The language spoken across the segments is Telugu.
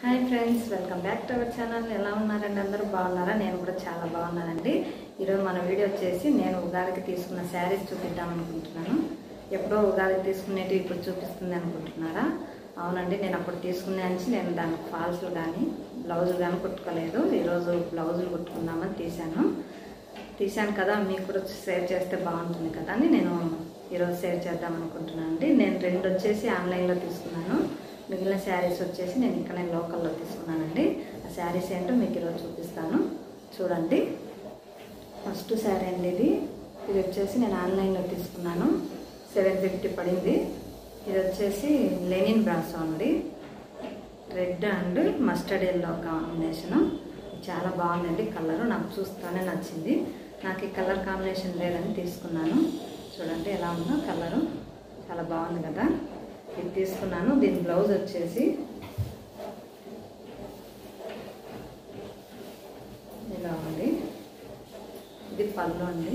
hi friends welcome back to our channel ఎలా ఉన్నారండి అందరూ బాగున్నారా నేను కూడా చాలా బాగున్నానండి ఈరోజు మన వీడియో వచ్చేసి నేను ఉగాదికి తీసుకున్న శారీస్ చూపిద్దాం అనుకుంటున్నాను ఎప్పుడో ఉగాదికి తీసుకునేటివి ఇప్పుడు చూపిస్తుంది అనుకుంటున్నారా అవునండి నేను అప్పుడు తీసుకునే నుంచి నేను దానికి ఫాల్స్లు కానీ బ్లౌజులు కానీ కుట్టుకోలేదు ఈరోజు బ్లౌజులు కుట్టుకుందామని తీశాను తీశాను కదా మీకు కూడా షేర్ చేస్తే బాగుంటుంది కదా అని నేను ఈరోజు షేర్ చేద్దాం అనుకుంటున్నాను అండి నేను రెండు వచ్చేసి ఆన్లైన్లో తీసుకున్నాను మిగిలిన శారీస్ వచ్చేసి నేను ఇక్కడే లోకల్లో తీసుకున్నానండి ఆ శారీస్ ఏంటో మీకు ఈరోజు చూపిస్తాను చూడండి ఫస్ట్ శారీ అండి ఇది ఇది వచ్చేసి నేను ఆన్లైన్లో తీసుకున్నాను సెవెన్ ఫిఫ్టీ పడింది ఇది వచ్చేసి లెనిన్ బ్రాసో అండి red and mustard yellow combination చాలా బాగుందండి కలర్ నాకు చూస్తూనే నచ్చింది నాకు ఈ కలర్ కాంబినేషన్ లేదని తీసుకున్నాను చూడండి ఎలా ఉందో కలరు చాలా బాగుంది కదా ఇది తీసుకున్నాను దీని బ్లౌజ్ వచ్చేసి ఇలా ఉంది ఇది పళ్ళు అండి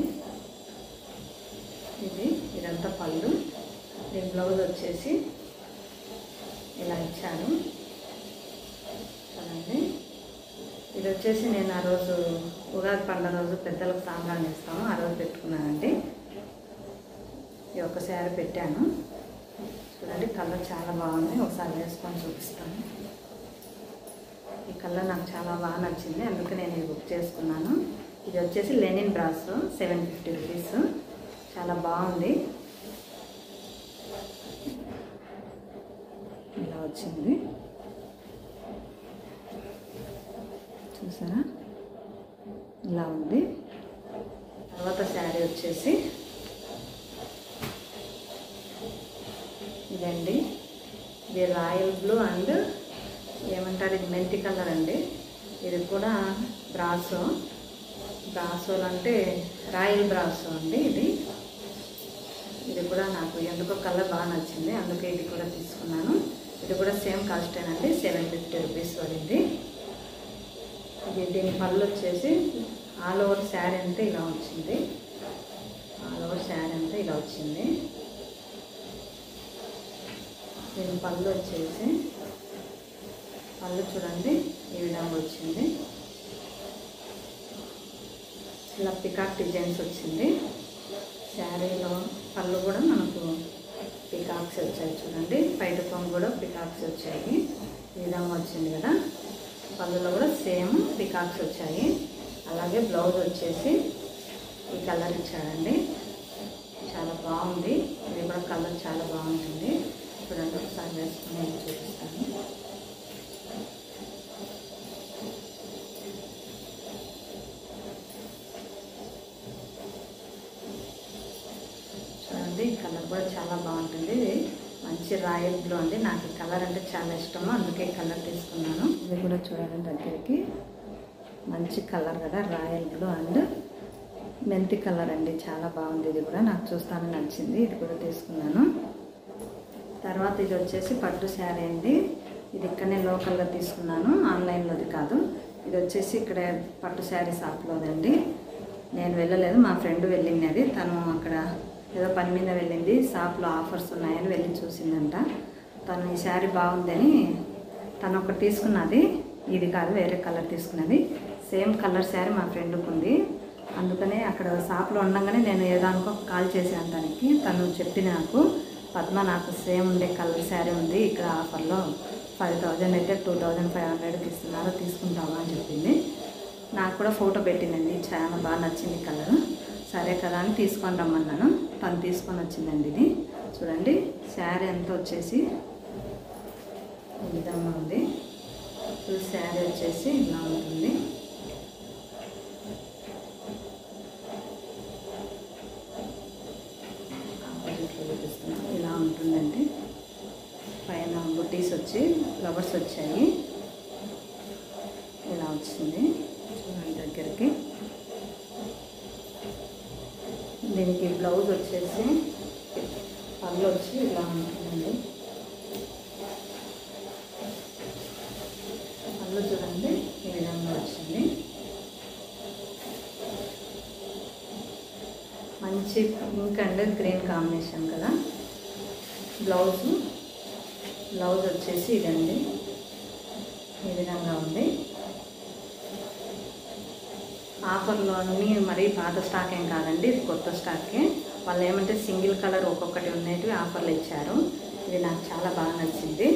ఇది ఇదంతా పళ్ళు దీని బ్లౌజ్ వచ్చేసి ఇలా ఇచ్చాను చూడండి ఇది వచ్చేసి నేను ఆ రోజు ఉగాది పండుగ రోజు పెద్దలకు సాంబ్రాన్ని ఇస్తాము ఆ రోజు పెట్టుకున్నానండి ఈ ఒక్క శారీ పెట్టాను చూడండి కలర్ చాలా బాగుంది ఒకసారి వేసుకొని చూపిస్తాను ఈ కలర్ నాకు చాలా బాగా నచ్చింది అందుకే నేను ఇది బుక్ చేసుకున్నాను ఇది వచ్చేసి linen brass seven fifty rupees చాలా బాగుంది ఇలా వచ్చింది చూసారా ఇలా ఉంది తర్వాత శారీ వచ్చేసి ఇదండి ఇది రాయల్ బ్లూ అండ్ ఏమంటారు ఇది మెంతి కలర్ అండి ఇది కూడా బ్రాసో బ్రాసోలు అంటే రాయల్ బ్రాసో అండి ఇది ఇది కూడా నాకు ఎందుకో కలర్ బాగా నచ్చింది అందుకే ఇది కూడా తీసుకున్నాను ఇది కూడా సేమ్ కాస్టేనండి సెవెన్ ఫిఫ్టీ రూపీస్ పడింది ఇది దీని పళ్ళు వచ్చేసి ఆల్ ఓవర్ శారీ అంతా ఇలా వచ్చింది ఆల్ ఓవర్ శారీ అంతా ఇలా వచ్చింది దీని పళ్ళు వచ్చేసి పళ్ళు చూడండి ఈ విధంగా వచ్చింది ఇలా పికాక్ డిజైన్స్ వచ్చింది శారీలో పళ్ళు కూడా మనకు పికాక్స్ వచ్చాయి చూడండి బయట పొంగు కూడా పికాక్స్ వచ్చాయి ఈ విధంగా వచ్చింది కదా పళ్ళులో కూడా సేమ్ పికాక్స్ వచ్చాయి అలాగే బ్లౌజ్ వచ్చేసి ఈ కలర్ ఇచ్చాడండి చాలా బాగుంది ఇది కూడా కలర్ చాలా బాగుంటుంది చూడండి ఒకసారి వేసుకుని నేను చూపిస్తాను చూడండి ఈ కలర్ కూడా చాలా బాగుంటుంది ఇది మంచి రాయల్ బ్లూ అండి నాకు ఈ కలర్ అంటే చాలా ఇష్టము అందుకే ఈ కలర్ తీసుకున్నాను ఇది కూడా చూడండి దగ్గరికి మంచి కలర్ కదా రాయల్ బ్లూ అండ్ మెంతి కలర్ అండి చాలా బాగుంది ఇది కూడా నాకు చూస్తాను నచ్చింది ఇది కూడా తీసుకున్నాను తర్వాత ఇది వచ్చేసి పట్టు శారీ అండి ఇది ఇక్కడనే లోకల్గా తీసుకున్నాను ఆన్లైన్లోది కాదు ఇది వచ్చేసి ఇక్కడ పట్టు శారీ షాప్లోదండి నేను వెళ్ళలేదు మా ఫ్రెండ్ వెళ్ళినది తను అక్కడ ఏదో పని మీద వెళ్ళింది షాప్లో ఆఫర్స్ ఉన్నాయని వెళ్ళి చూసిందంట తను ఈ శారీ బాగుందని తను ఒకటి తీసుకున్నది ఇది కాదు వేరే కలర్ తీసుకున్నది సేమ్ కలర్ శారీ మా ఫ్రెండ్కి ఉంది అందుకనే అక్కడ షాప్లో ఉండగానే నేను ఏదానికో కాల్ చేశాను తనకి తను చెప్పి నాకు పద్మ నాకు సేమ్ ఉండే కలర్ శారీ ఉంది ఇక్కడ ఆఫర్లో ఫైవ్ థౌజండ్ అయితే టూ థౌజండ్ ఫైవ్ హండ్రెడ్కి ఇస్తున్నారు తీసుకుంటావా అని చెప్పింది నాకు కూడా ఫోటో పెట్టిందండి చాలా బాగా నచ్చింది కలర్ సరే కదా అని తీసుకొని రమ్మన్నాను తను తీసుకొని వచ్చిందండి ఇది చూడండి శారీ అంతా వచ్చేసి ఈ విధంగా ఉంది ఫుల్ శారీ వచ్చేసి ఇలా ఉంటుంది ఆపోజిట్లో చూపిస్తున్నాను ఇలా ఉంటుందండి పైన బుట్టీస్ వచ్చి ఫ్లవర్స్ వచ్చాయి ఇలా వచ్చింది చూడండి దగ్గరికి దీనికి బ్లౌజ్ వచ్చేసి పళ్ళు వచ్చి ఇలా ఉంటుందండి పళ్ళు చూడండి ఈ విధంగా వచ్చింది మంచి పింక్ అండ్ గ్రీన్ కాంబినేషన్ కదా బ్లౌజ్ బ్లౌజ్ వచ్చేసి ఇదండి ఆఫర్లోని మరీ పాత స్టాక్ ఏం కాదండి ఇది కొత్త స్టాకే వాళ్ళు ఏమంటే సింగిల్ కలర్ ఒక్కొక్కటి ఉండేటివి ఆఫర్లు ఇచ్చారు ఇది నాకు చాలా బాగా నచ్చింది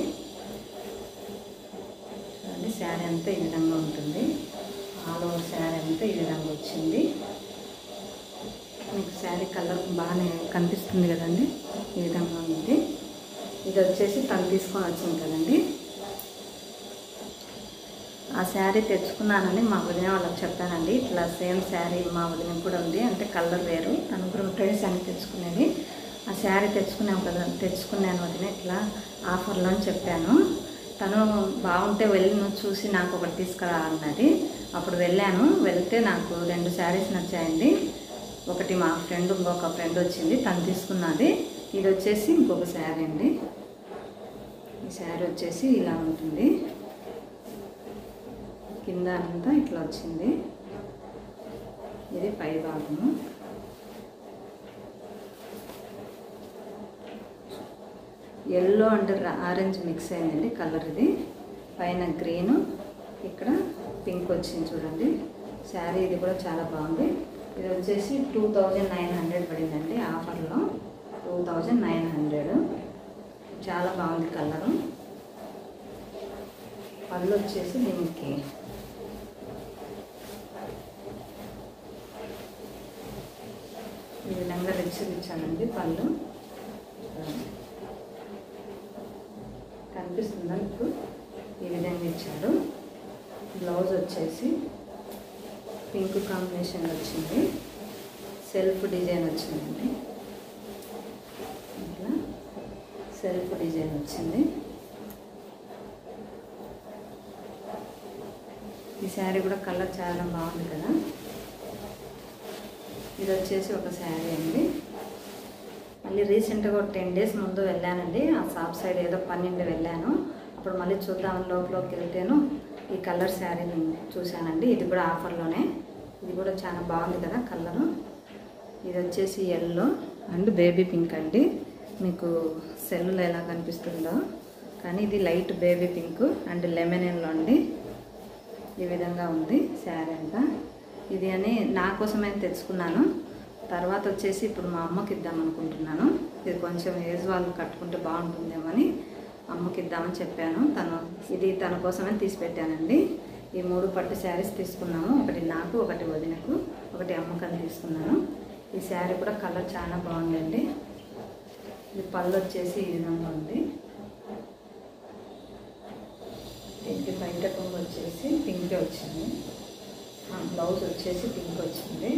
చూడండి శారీ అంతా ఈ విధంగా ఉంటుంది ఆల్ ఓవర్ శారీ అంతా ఈ విధంగా వచ్చింది మీకు శారీ కలర్ బాగానే కనిపిస్తుంది కదండి ఈ విధంగా ఉంది ఇది వచ్చేసి తను తీసుకొని వచ్చింది కదండి ఆ శారీ తెచ్చుకున్నానని మా వదిన వాళ్ళకి చెప్పానండి ఇట్లా సేమ్ శారీ మా వదిన కూడా ఉంది అంటే కలర్ వేరు తను కూడా ట్రేస్ అని తెచ్చుకునేది ఆ శారీ తెచ్చుకున్నాం కదా తెచ్చుకున్నాను వదిన ఇట్లా ఆఫర్లో అని చెప్పాను తను బాగుంటే వెళ్ళి నువ్వు చూసి నాకు ఒకటి తీసుకురా అన్నది అప్పుడు వెళ్ళాను వెళ్తే నాకు రెండు శారీస్ నచ్చాయండి ఒకటి మా ఫ్రెండ్ ఇంకొక ఫ్రెండ్ వచ్చింది తను తీసుకున్నది ఇది వచ్చేసి ఇంకొక శారీ అండి ఈ శారీ వచ్చేసి ఇలా ఉంటుంది కింద అంతా ఇట్లా వచ్చింది ఇది పై భాగము ఎల్లో అండ్ ఆరెంజ్ మిక్స్ అయిందండి కలర్ ఇది పైన గ్రీను ఇక్కడ పింక్ వచ్చింది చూడండి శారీ ఇది కూడా చాలా బాగుంది ఇది వచ్చేసి టూ థౌజండ్ నైన్ హండ్రెడ్ పడిందండి ఆఫర్లో టూ థౌజండ్ నైన్ హండ్రెడ్ చాలా బాగుంది కలరు పళ్ళు వచ్చేసి దీనికి ఈ విధంగా రిచ్లు ఇచ్చానండి పళ్ళు కనిపిస్తుందా మీకు ఈ విధంగా ఇచ్చాడు బ్లౌజ్ వచ్చేసి పింక్ కాంబినేషన్ వచ్చింది సెల్ఫ్ డిజైన్ వచ్చిందండి ఇట్లా సెల్ఫ్ డిజైన్ వచ్చింది ఈ శారీ కూడా కలర్ చాలా బాగుంది కదా ఇది వచ్చేసి ఒక శారీ అండి మళ్ళీ రీసెంట్గా ఒక టెన్ డేస్ ముందు వెళ్ళానండి ఆ షాప్ సైడ్ ఏదో పన్నెండు వెళ్ళాను అప్పుడు మళ్ళీ చూద్దామని లోపలికి వెళ్తేను ఈ కలర్ శారీని చూశానండి ఇది కూడా ఆఫర్లోనే ఇది కూడా చాలా బాగుంది కదా కలరు ఇది వచ్చేసి ఎల్లో అండ్ బేబీ పింక్ అండి మీకు సెల్లులో ఎలా కనిపిస్తుందో కానీ ఇది light baby pink and lemon yellow అండి ఈ విధంగా ఉంది శారీ అంతా ఇది అని నా కోసమే తెచ్చుకున్నాను తర్వాత వచ్చేసి ఇప్పుడు మా అమ్మకి ఇద్దాం అనుకుంటున్నాను ఇది కొంచెం ఏజ్ వాళ్ళు కట్టుకుంటే బాగుంటుందేమని అమ్మకి ఇద్దామని చెప్పాను తను ఇది తన కోసమే తీసి పెట్టానండి ఈ మూడు పట్టు శారీస్ తీసుకున్నాము ఒకటి నాకు ఒకటి వదినకు ఒకటి అమ్మకని తీసుకున్నాను ఈ శారీ కూడా కలర్ చాలా బాగుందండి ఇది పళ్ళు వచ్చేసి ఈ విధంగా ఉంది దీనికి బయట కొంగు వచ్చేసి పింక్ వచ్చింది ఆ, బ్లౌజ్ వచ్చేసి పింక్ వచ్చింది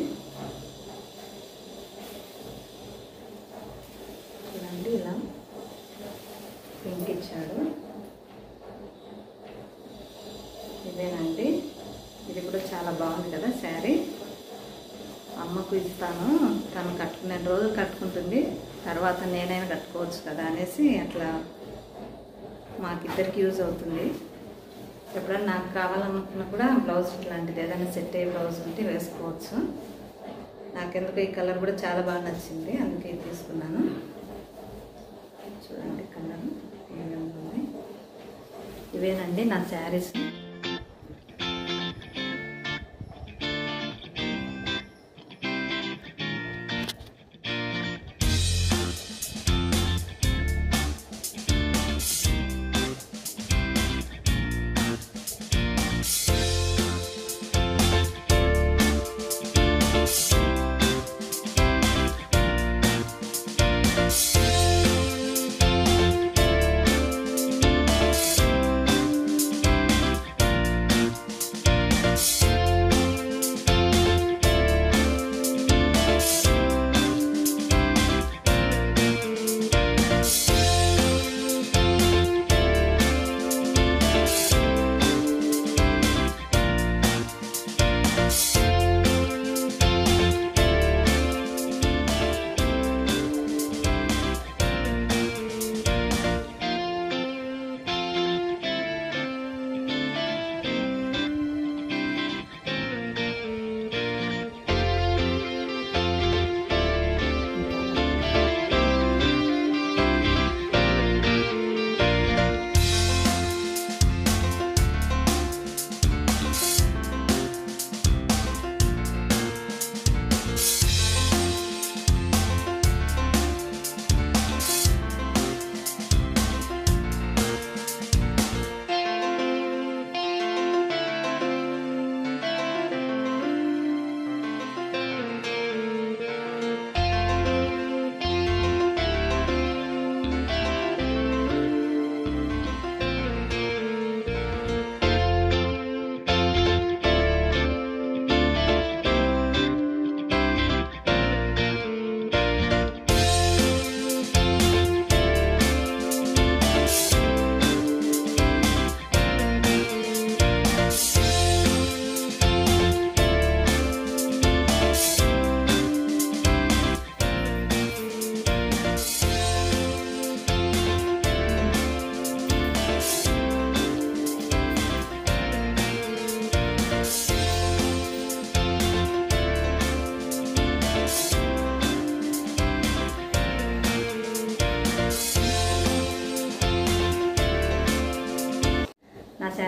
చూడండి ఇలా పింక్ ఇచ్చాడు ఇదేనండి ఇది కూడా చాలా బాగుంది కదా శారీ అమ్మకు ఇస్తాను తను కట్టుకునే రోజులు కట్టుకుంటుంది తర్వాత నేనైనా కట్టుకోవచ్చు కదా అనేసి అట్లా మాకిద్దరికి యూజ్ అవుతుంది ఎప్పుడైనా నాకు కావాలనుకున్నా కూడా బ్లౌజ్ ఇట్లాంటిది ఏదైనా సెట్ అయ్యే బ్లౌజ్ ఉంటే వేసుకోవచ్చు నాకెందుకు ఈ కలర్ కూడా చాలా బాగా నచ్చింది అందుకే ఇది తీసుకున్నాను చూడండి కలర్ ఈ విధంగా ఉంది ఇవేనండి నా శారీస్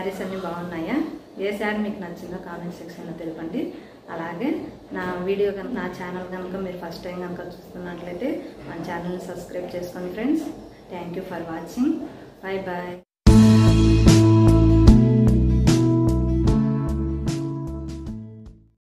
శారీస్ అన్నీ బాగున్నాయా ఏ శారీ మీకు నచ్చిందో కామెంట్ సెక్షన్లో తెలపండి అలాగే నా వీడియో కనుక నా ఛానల్ కనుక మీరు ఫస్ట్ టైం కనుక చూస్తున్నట్లయితే మన ఛానల్ని సబ్స్క్రైబ్ చేసుకోండి friends thank you for watching bye bye